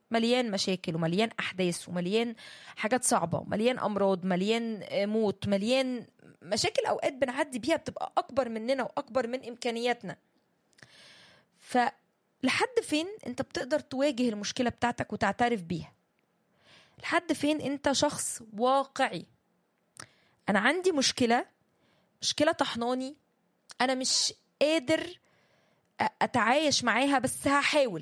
مليان مشاكل ومليان احداث ومليان حاجات صعبه ومليان امراض مليان آه، موت مليان مشاكل اوقات بنعدي بيها بتبقى اكبر مننا واكبر من امكانياتنا فلحد فين انت بتقدر تواجه المشكله بتاعتك وتعترف بيها لحد فين انت شخص واقعي انا عندي مشكله مشكله طحناني انا مش قادر أ- اتعايش معاها بس هحاول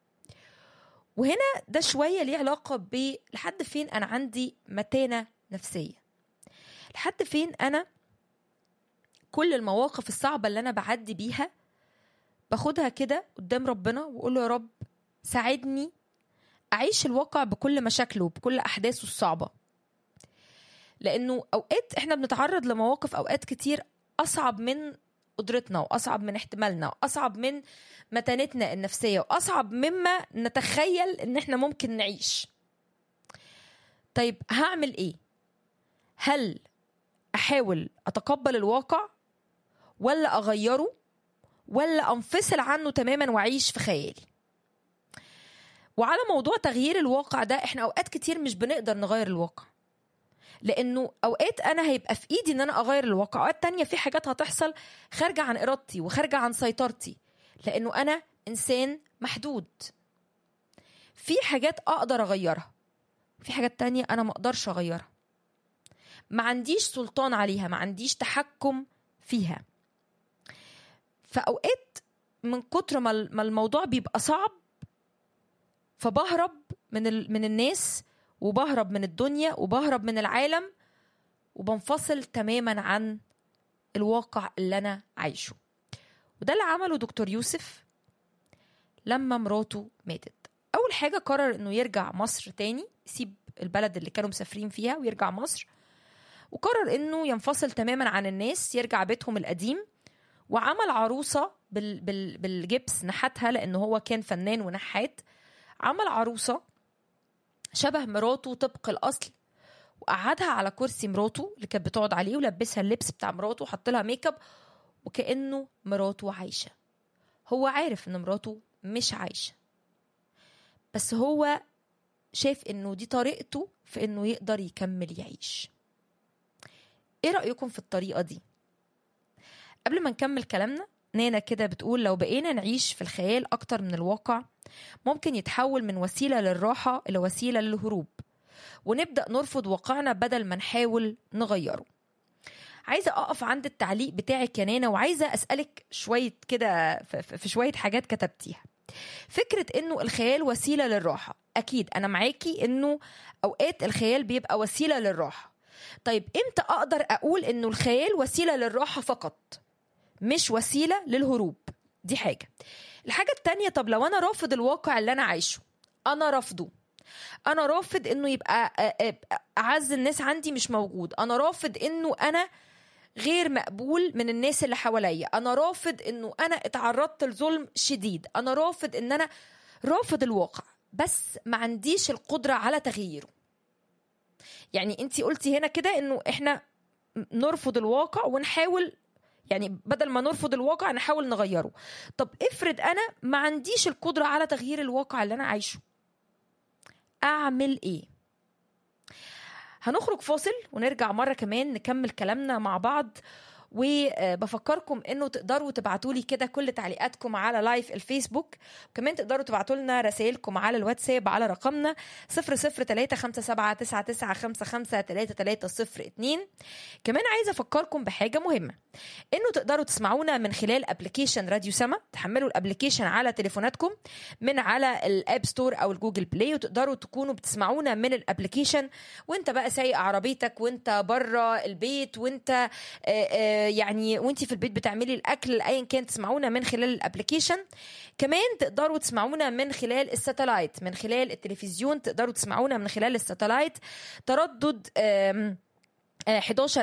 وهنا ده شويه ليه علاقه ب لحد فين انا عندي متانه نفسيه لحد فين انا كل المواقف الصعبه اللي انا بعدي بيها باخدها كده قدام ربنا واقول له يا رب ساعدني اعيش الواقع بكل مشاكله وبكل احداثه الصعبه لانه اوقات احنا بنتعرض لمواقف اوقات كتير اصعب من قدرتنا واصعب من احتمالنا واصعب من متانتنا النفسيه واصعب مما نتخيل ان احنا ممكن نعيش طيب هعمل ايه هل احاول اتقبل الواقع ولا اغيره ولا انفصل عنه تماما واعيش في خيالي وعلى موضوع تغيير الواقع ده احنا اوقات كتير مش بنقدر نغير الواقع لانه اوقات انا هيبقى في ايدي ان انا اغير الواقع اوقات تانية في حاجات هتحصل خارجه عن ارادتي وخارجه عن سيطرتي لانه انا انسان محدود في حاجات اقدر اغيرها في حاجات تانية انا ما اقدرش اغيرها ما عنديش سلطان عليها ما عنديش تحكم فيها فاوقات من كتر ما ال- ما الموضوع بيبقى صعب فبهرب من ال... من الناس وبهرب من الدنيا وبهرب من العالم وبنفصل تماما عن الواقع اللي انا عايشه وده اللي عمله دكتور يوسف لما مراته ماتت اول حاجه قرر انه يرجع مصر تاني يسيب البلد اللي كانوا مسافرين فيها ويرجع مصر وقرر انه ينفصل تماما عن الناس يرجع بيتهم القديم وعمل عروسه بال... بال... بالجبس نحتها لانه هو كان فنان ونحات عمل عروسه شبه مراته طبق الاصل وقعدها على كرسي مراته اللي كانت بتقعد عليه ولبسها اللبس بتاع مراته وحط لها ميك اب وكانه مراته عايشه هو عارف ان مراته مش عايشه بس هو شايف انه دي طريقته في انه يقدر يكمل يعيش ايه رايكم في الطريقه دي قبل ما نكمل كلامنا نانا كده بتقول لو بقينا نعيش في الخيال اكتر من الواقع ممكن يتحول من وسيله للراحه الى وسيله للهروب ونبدا نرفض واقعنا بدل ما نحاول نغيره عايزه اقف عند التعليق بتاعك يا نانا وعايزه اسالك شويه كده في- في في شويه حاجات كتبتيها فكره انه الخيال وسيله للراحه اكيد انا معاكي انه اوقات الخيال بيبقى وسيله للراحه طيب امتى اقدر اقول انه الخيال وسيله للراحه فقط مش وسيله للهروب دي حاجه الحاجه التانية طب لو انا رافض الواقع اللي انا عايشه انا رافضه انا رافض انه يبقى آه، آه، اعز الناس عندي مش موجود انا رافض انه انا غير مقبول من الناس اللي حواليا انا رافض انه انا اتعرضت لظلم شديد انا رافض ان انا رافض الواقع بس ما عنديش القدره على تغييره يعني انت قلتي هنا كده انه احنا نرفض الواقع ونحاول يعني بدل ما نرفض الواقع نحاول نغيره طب افرض انا ما عنديش القدره على تغيير الواقع اللي انا عايشه اعمل ايه هنخرج فاصل ونرجع مره كمان نكمل كلامنا مع بعض وبفكركم انه تقدروا تبعتوا لي كده كل تعليقاتكم على لايف الفيسبوك وكمان تقدروا تبعتوا لنا رسائلكم على الواتساب على رقمنا 00357 كمان عايزه افكركم بحاجه مهمه انه تقدروا تسمعونا من خلال ابلكيشن راديو سما تحملوا الابلكيشن على تليفوناتكم من على الاب ستور او الجوجل بلاي وتقدروا تكونوا بتسمعونا من الابلكيشن وانت بقى سايق عربيتك وانت بره البيت وانت آه، آه، يعني وانت في البيت بتعملي الاكل ايا كان تسمعونا من خلال الابلكيشن كمان تقدروا تسمعونا من خلال الساتلايت من خلال التلفزيون تقدروا تسمعونا من خلال الساتلايت تردد آم، آه،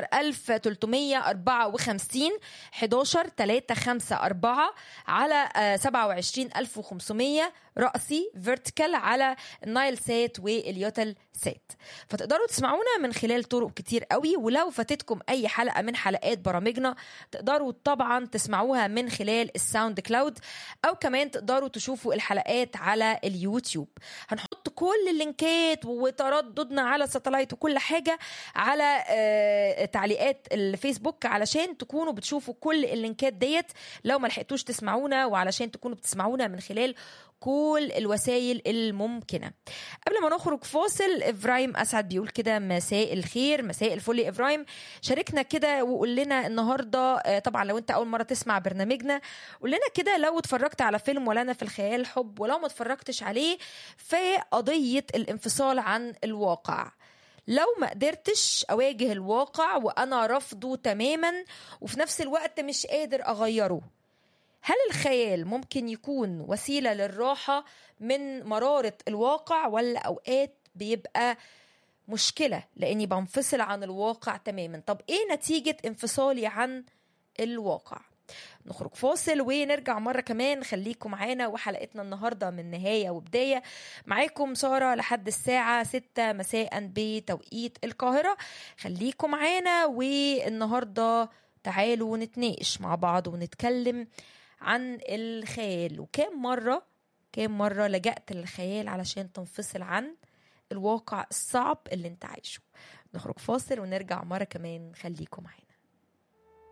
11354 11 354 على آه، 27500 رأسي فيرتيكال على النايل سات واليوتل سات فتقدروا تسمعونا من خلال طرق كتير قوي ولو فاتتكم اي حلقه من حلقات برامجنا تقدروا طبعا تسمعوها من خلال الساوند كلاود او كمان تقدروا تشوفوا الحلقات على اليوتيوب هنحط كل اللينكات وترددنا على الساتلايت وكل حاجه على آه، تعليقات الفيسبوك علشان تكونوا بتشوفوا كل اللينكات ديت لو ما لحقتوش تسمعونا وعلشان تكونوا بتسمعونا من خلال كل الوسائل الممكنة قبل ما نخرج فاصل إبراهيم أسعد بيقول كده مساء الخير مساء الفل يا إبراهيم شاركنا كده وقول لنا النهاردة آه، طبعا لو أنت أول مرة تسمع برنامجنا قول لنا كده لو اتفرجت على فيلم ولا أنا في الخيال حب ولو ما اتفرجتش عليه فقضية الانفصال عن الواقع لو ما قدرتش اواجه الواقع وانا رافضه تماما وفي نفس الوقت مش قادر اغيره هل الخيال ممكن يكون وسيله للراحه من مراره الواقع ولا اوقات بيبقى مشكله لاني بنفصل عن الواقع تماما طب ايه نتيجه انفصالي عن الواقع نخرج فاصل ونرجع مرة كمان خليكم معانا وحلقتنا النهاردة من نهاية وبداية معاكم سارة لحد الساعة 6 مساء بتوقيت القاهرة خليكم معانا والنهاردة تعالوا نتناقش مع بعض ونتكلم عن الخيال وكم مرة كم مرة لجأت للخيال علشان تنفصل عن الواقع الصعب اللي انت عايشه نخرج فاصل ونرجع مرة كمان خليكم معانا